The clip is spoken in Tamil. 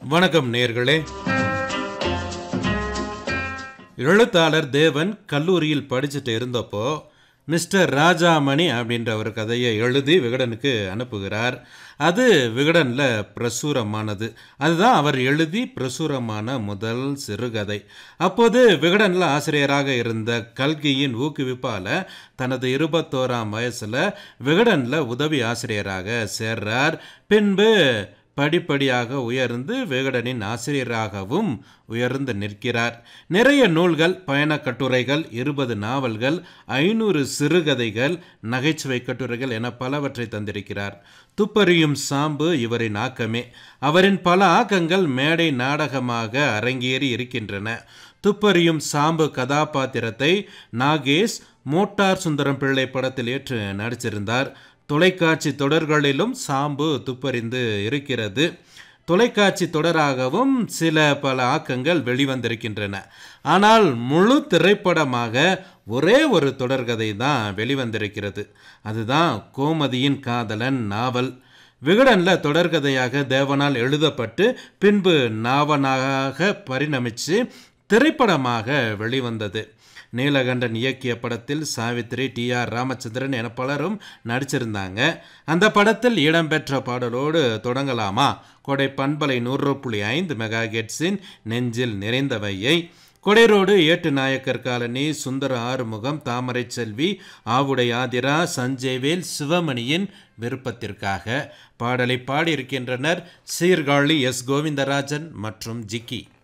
வணக்கம் நேர்களே எழுத்தாளர் தேவன் கல்லூரியில் படிச்சுட்டு இருந்தப்போ மிஸ்டர் ராஜாமணி அப்படின்ற ஒரு கதையை எழுதி விகடனுக்கு அனுப்புகிறார் அது விகடனில் பிரசுரமானது அதுதான் அவர் எழுதி பிரசுரமான முதல் சிறுகதை அப்போது விகடனில் ஆசிரியராக இருந்த கல்கியின் ஊக்குவிப்பால் தனது இருபத்தோராம் வயசில் விகடனில் உதவி ஆசிரியராக சேர்றார் பின்பு படிப்படியாக உயர்ந்து விகடனின் ஆசிரியராகவும் உயர்ந்து நிற்கிறார் நிறைய நூல்கள் பயணக் கட்டுரைகள் இருபது நாவல்கள் ஐநூறு சிறுகதைகள் நகைச்சுவை கட்டுரைகள் என பலவற்றை தந்திருக்கிறார் துப்பறியும் சாம்பு இவரின் ஆக்கமே அவரின் பல ஆக்கங்கள் மேடை நாடகமாக அரங்கேறி இருக்கின்றன துப்பறியும் சாம்பு கதாபாத்திரத்தை நாகேஷ் மோட்டார் சுந்தரம் பிள்ளை படத்தில் ஏற்று நடிச்சிருந்தார் தொலைக்காட்சி தொடர்களிலும் சாம்பு துப்பறிந்து இருக்கிறது தொலைக்காட்சி தொடராகவும் சில பல ஆக்கங்கள் வெளிவந்திருக்கின்றன ஆனால் முழு திரைப்படமாக ஒரே ஒரு தொடர்கதை தான் வெளிவந்திருக்கிறது அதுதான் கோமதியின் காதலன் நாவல் விகடனில் தொடர்கதையாக தேவனால் எழுதப்பட்டு பின்பு நாவனாக பரிணமித்து திரைப்படமாக வெளிவந்தது நீலகண்டன் இயக்கிய படத்தில் சாவித்ரி டி ஆர் ராமச்சந்திரன் என பலரும் நடிச்சிருந்தாங்க அந்த படத்தில் இடம்பெற்ற பாடலோடு தொடங்கலாமா கொடை பண்பலை நூறு புள்ளி ஐந்து மெகா கெட்ஸின் நெஞ்சில் நிறைந்தவையை கொடைரோடு ஏட்டு நாயக்கர் காலனி சுந்தர ஆறுமுகம் தாமரை செல்வி ஆவுடை ஆதிரா சஞ்சய்வேல் சிவமணியின் விருப்பத்திற்காக பாடலை பாடியிருக்கின்றனர் சீர்காழி எஸ் கோவிந்தராஜன் மற்றும் ஜிக்கி